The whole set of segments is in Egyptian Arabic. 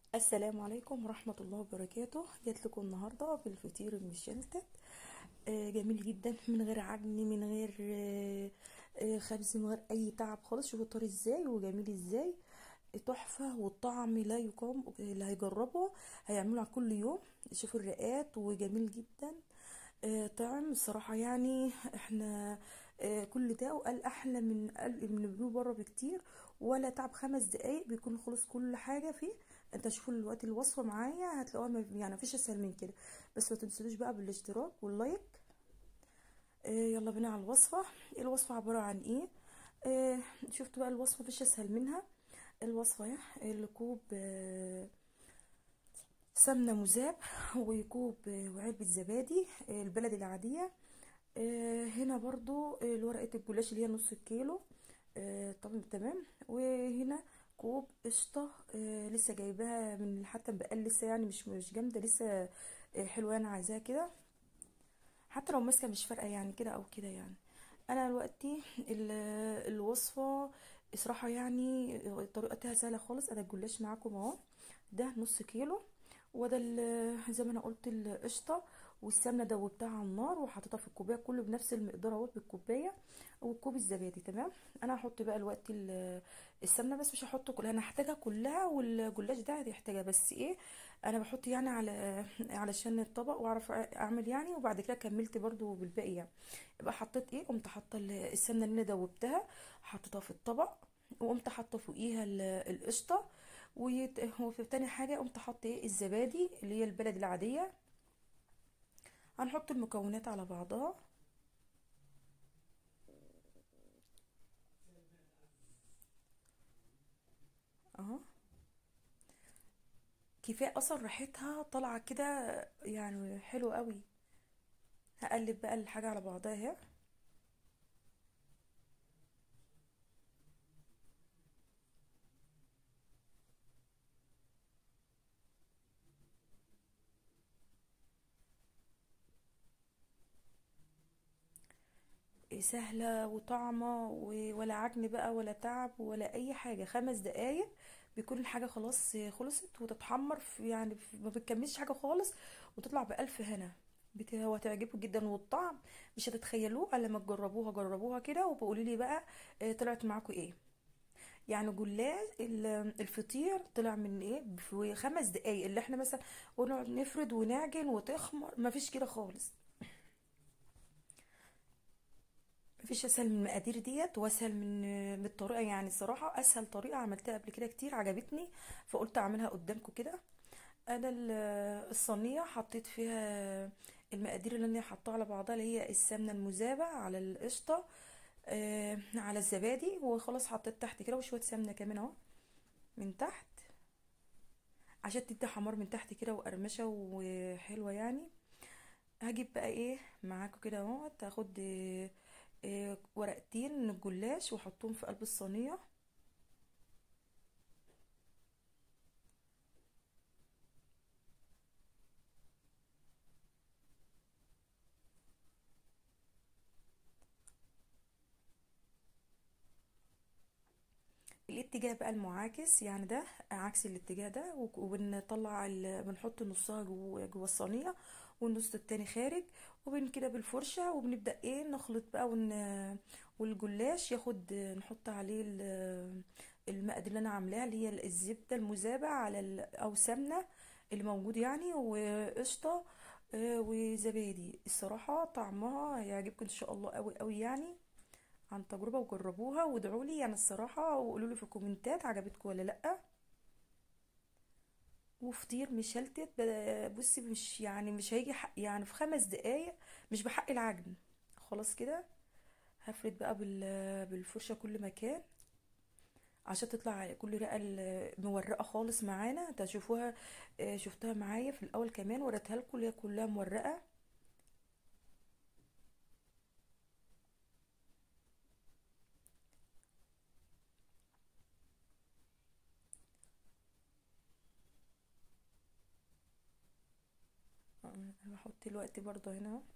السلام عليكم ورحمة الله وبركاته جات لكم النهاردة بالفطير المشلتت آه، جميل جدا من غير عجن من غير آه، آه، خبز من غير اي تعب خالص شوفوا طري ازاي وجميل ازاي تحفة والطعم لا يقام اللي هيجربه هيعمله على كل يوم شوفوا الرقات وجميل جدا آه، طعم الصراحة يعني احنا آه، كل ده وقال احلى من قال- من بلو بره بكتير ولا تعب خمس دقايق بيكون خلص كل حاجة فيه انت شوفوا دلوقتي الوصفة معايا هتلاقوها ما- يعني مفيش اسهل من كده بس ما تنسوش بقى بالاشتراك واللايك آه، يلا بينا على الوصفة الوصفة عبارة عن ايه آه، شفتوا بقى الوصفة مفيش اسهل منها الوصفة اهي الكوب آه، سمنة مذاب وكوب آه، وعلبة زبادي آه، البلدي العادية آه، هنا برضو آه، ورقة الجلاش اللي هي نص كيلو آه، طب تمام وهنا كوب قشطة آه، لسه جايباها من حتى بقال لسه يعني مش مش جامدة لسه آه، حلوة انا عايزاها كده حتى لو ماسكة مش فارقة يعني كده او كده يعني انا دلوقتي ال- الوصفة صراحة يعني طريقتها سهلة خالص انا الجلاش معاكم اهو ده نص كيلو وده ال- زي ما انا قلت القشطة والسمنة دوبتها على النار وحطيتها في الكوباية كله بنفس المقدار اهوت بالكوباية وكوب الزبادي تمام انا هحط بقى الوقت ال- السمنة بس مش هحط كلها انا هحتاجها كلها والجلاش ده هيحتاجها بس ايه انا بحط يعني على علشان الطبق واعرف اعمل يعني وبعد كده كملت برضو بالباقي يعني يبقى حطيت ايه قمت حاطه ال- السمنه اللي انا دوبتها حطيتها في الطبق وقمت حاطه فوقيها ال- القشطه ويت- وفي تاني حاجه قمت حاطه ايه الزبادي اللي هي البلد العاديه هنحط المكونات على بعضها اهو كفايه اصلا ريحتها طالعه كده يعني حلو قوي هقلب بقى الحاجه على بعضها اهي سهلة وطعمة و- ولا عجن بقى ولا تعب ولا أي حاجة خمس دقايق بيكون الحاجة خلاص خلصت وتتحمر في يعني في ما بتكملش حاجة خالص وتطلع بألف هنا بت- وهتعجبكم جدا والطعم مش هتتخيلوه الا لما تجربوها جربوها كده وبقولي لي بقى آه، طلعت معاكم ايه يعني جلاش ال- الفطير طلع من ايه في خمس دقايق اللي احنا مثلا ونقعد نفرد ونعجن وتخمر مفيش كده خالص مفيش اسهل من المقادير ديت واسهل من من الطريقه يعني الصراحه اسهل طريقه عملتها قبل كده كتير عجبتني فقلت اعملها قدامكم كده انا ال- الصينيه حطيت فيها المقادير اللي انا حطاها على بعضها اللي هي السمنه المذابه على القشطه آه، على الزبادي وخلاص حطيت تحت كده وشويه سمنه كمان اهو من تحت عشان تدي حمار من تحت كده وقرمشه وحلوه يعني هجيب بقى ايه معاكم كده اهو تاخد آه، آه، ورقتين من الجلاش واحطهم في قلب الصينيه الاتجاه بقى المعاكس يعني ده عكس الاتجاه ده وك- وبنطلع ال... بنحط نصها جوه جوه الصينيه والنص التاني خارج وبن كده بالفرشه وبنبدا ايه نخلط بقى ون... والجلاش ياخد نحط عليه ال- المقادير اللي انا عاملاها اللي هي الزبده المذابه على ال... او سمنه اللي موجود يعني وقشطه آه، وزبادي الصراحه طعمها هيعجبكم ان شاء الله قوي قوي يعني عن تجربة وجربوها وادعوا لي يعني الصراحة وقولوا لي في الكومنتات عجبتكم ولا لأ وفطير مشلتت ب- بصي مش يعني مش هيجي حق يعني في خمس دقايق مش بحق العجن خلاص كده هفرد بقى بال- بالفرشة كل مكان عشان تطلع كل رقة ال- مورقة خالص معانا تشوفوها آه، شفتها معايا في الأول كمان وريتها لكم اللي هي كلها مورقة آه، أنا بحط الوقت برضه هنا أهو.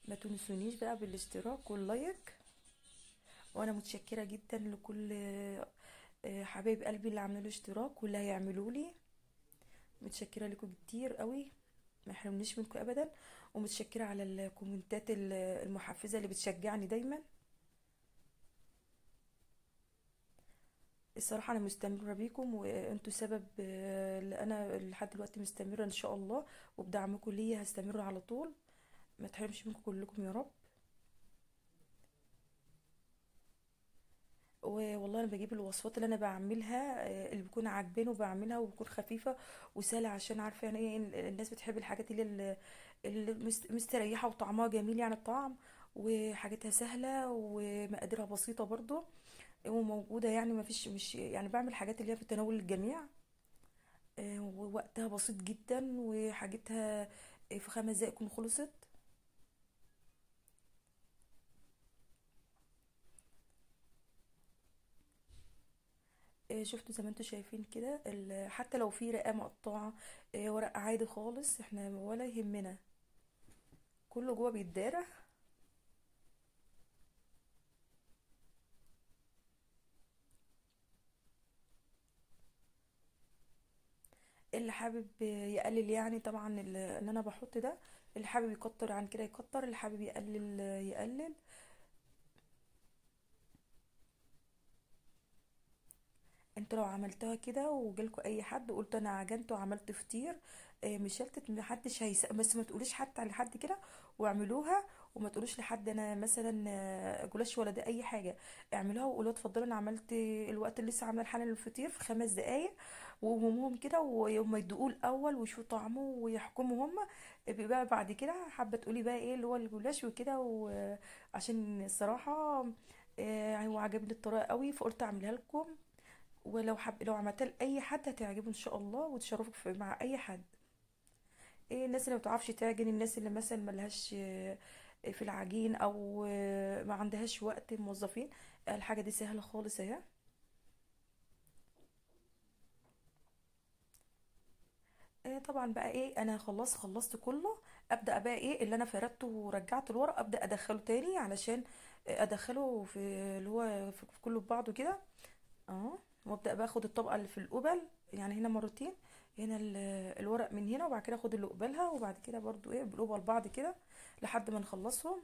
ما تنسونيش بقى بالاشتراك واللايك وانا متشكره جدا لكل آه، حبايب قلبي اللي عملوا اشتراك واللي هيعملوا لي متشكره لكم كتير قوي ما يحرمنيش منكم ابدا ومتشكره على الكومنتات ال- المحفزه اللي بتشجعني دايما الصراحه انا مستمره بيكم وانتوا سبب آه، اللي انا لحد دلوقتي مستمره ان شاء الله وبدعمكم ليا هستمر على طول ما تحرمش منكم كلكم يا رب و- والله انا بجيب الوصفات اللي انا بعملها آه، اللي بكون عاجباني وبعملها وبكون خفيفه وسهله عشان عارفه يعني ايه ال- الناس بتحب الحاجات اللي ال- اللي مست- مستريحه وطعمها جميل يعني الطعم وحاجتها سهله ومقاديرها بسيطه برضو وموجوده يعني ما فيش مش يعني بعمل حاجات اللي هي في تناول الجميع آه، ووقتها بسيط جدا وحاجتها في خمس دقايق تكون خلصت آه، شفتوا زي ما انتوا شايفين كده ال- حتى لو في رقه مقطعه آه، ورق عادي خالص احنا ولا يهمنا كله جوه بيتدارى اللي حابب يقلل يعني طبعا ال- ان انا بحط ده اللي حابب يكتر عن كده يكتر اللي حابب يقلل يقلل انتوا لو عملتوها كده وجالكوا اي حد وقلت انا عجنت وعملت فطير آه، مشلتت محدش هيس بس ما تقوليش حتى لحد كده واعملوها وما تقولوش لحد انا مثلا آه، جلاش ولا ده اي حاجه اعملوها وقولوا اتفضلوا انا عملت الوقت اللي لسه عامله الحالا الفطير في خمس دقايق وهمهم كده وهم يدوقوه الاول ويشوفوا طعمه ويحكموا هم بقى بعد كده حابه تقولي بقى ايه اللي هو الجلاش وكده وعشان الصراحه آه، هو عجبني الطريقه قوي فقلت اعملها لكم ولو حب لو عملتها لاي حد هتعجبه ان شاء الله وتشرفك في... مع اي حد ايه الناس اللي ما بتعرفش تعجن الناس اللي مثلا ملهاش آه، في العجين او آه، ما عندهاش وقت موظفين الحاجه دي سهله خالص اهي إيه طبعا بقى ايه انا خلاص خلصت كله ابدا بقى ايه اللي انا فردته ورجعت الورق ابدا ادخله تاني علشان ادخله في اللي هو في في كله ببعضه كده اه وابدا بقى اخد الطبقه اللي في القبل يعني هنا مرتين هنا ال- الورق من هنا وبعد كده اخد اللي قبلها وبعد كده برضو ايه بالقبل بعض كده لحد ما نخلصهم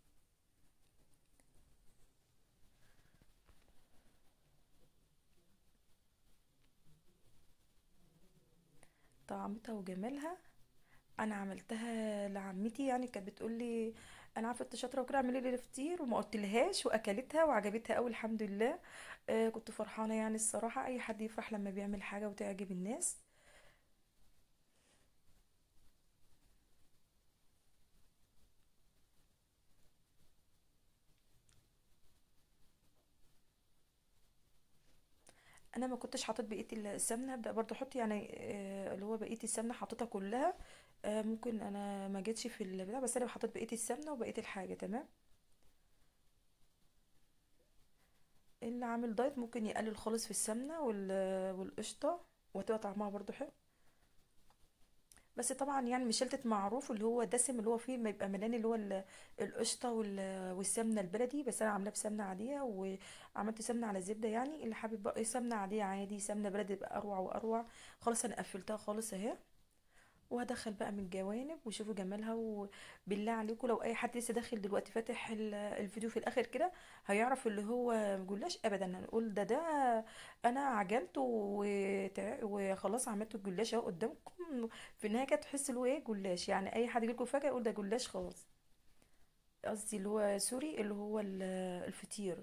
طعمتها وجمالها انا عملتها لعمتي يعني كانت بتقول لي انا عارفه انت شاطره وكده اعملي لي الفطير وما قلتلهاش واكلتها وعجبتها قوي الحمد لله آه كنت فرحانه يعني الصراحه اي حد يفرح لما بيعمل حاجه وتعجب الناس انا ما كنتش حاطط بقيه السمنه ابدا برضه احط يعني آه اللي هو بقيه السمنه حطيتها كلها آه ممكن انا ما جيتش في البتاع بس انا حطيت بقيه السمنه وبقيه الحاجه تمام اللي عامل دايت ممكن يقلل خالص في السمنه وال- والقشطه وهتبقى طعمها برضه حلو بس طبعا يعني مشلتت معروف اللي هو دسم اللي هو فيه ما يبقى مليان اللي هو ال- القشطه وال- والسمنه البلدي بس انا عاملاه بسمنه عاديه وعملت سمنه على زبده يعني اللي حابب بقى إيه سمنه عاديه عادي سمنه بلدي يبقى اروع واروع خلاص انا قفلتها خالص اهي وهدخل بقى من الجوانب وشوفوا جمالها وبالله عليكم لو اي حد لسه داخل دلوقتي فاتح ال- الفيديو في الاخر كده هيعرف اللي هو جلاش ابدا هنقول ده ده انا عجنت وتع- وخلاص عملت الجلاش اهو قدامكم في النهايه كده تحس اللي هو ايه جلاش يعني اي حد يجيلكوا فجاه يقول ده جلاش خلاص قصدي اللي هو سوري اللي هو ال- الفطير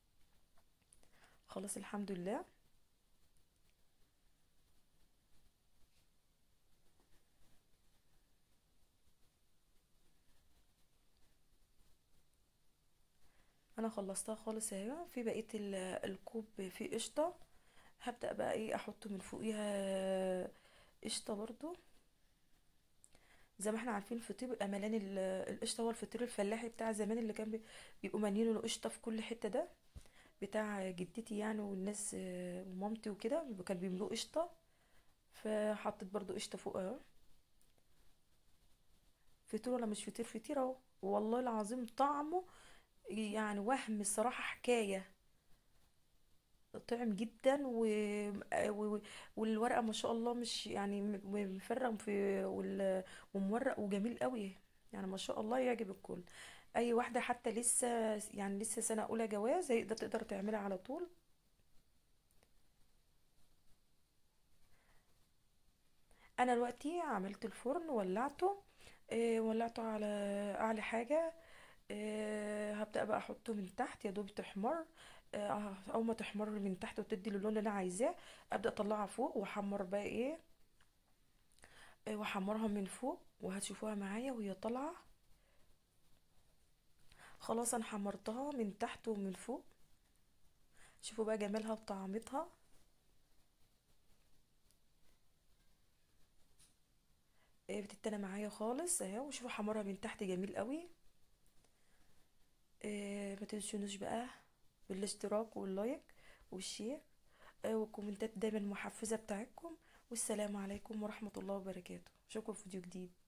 خلاص الحمد لله انا خلصتها خالص اهي في بقيه ال- الكوب فيه قشطه هبدأ بقى ايه احط من فوقيها قشطة برضو زي ما احنا عارفين الفطير بيبقى مليان ال- القشطة هو الفطير الفلاحي بتاع زمان اللي كان بي- بيبقوا مالين له قشطة في كل حتة ده بتاع جدتي يعني والناس آه، ومامتي وكده بيبقوا- كانوا بيملوه قشطة فحطيت برضو قشطة فوق اهو في فطير ولا مش فطير فطير اهو والله العظيم طعمه يعني وهم الصراحة حكاية طعم جدا و... و... والورقة ما شاء الله مش يعني م- مفرغ في وال... ومورق وجميل قوي يعني ما شاء الله يعجب الكل اي واحدة حتى لسه يعني لسه سنة اولى جواز هي ده تقدر تعملها على طول انا دلوقتي عملت الفرن ولعته إيه ولعته على اعلى حاجة إيه هبدأ بقى احطه من تحت يا دوب تحمر إيه اول ما تحمر من تحت وتدي اللون اللي انا عايزاه ابدأ اطلعها فوق واحمر بقى ايه إيه، واحمرها من فوق وهتشوفوها معايا وهي طالعة خلاص انا حمرتها من تحت ومن فوق شوفوا بقى جمالها وطعمتها إيه بتتنى معايا خالص اهي وشوفوا حمرها من تحت جميل قوي إيه ما تنسونوش بقى بالاشتراك واللايك والشير إيه والكومنتات دايما المحفزة بتاعتكم والسلام عليكم ورحمة الله وبركاته اشوفكم في فيديو جديد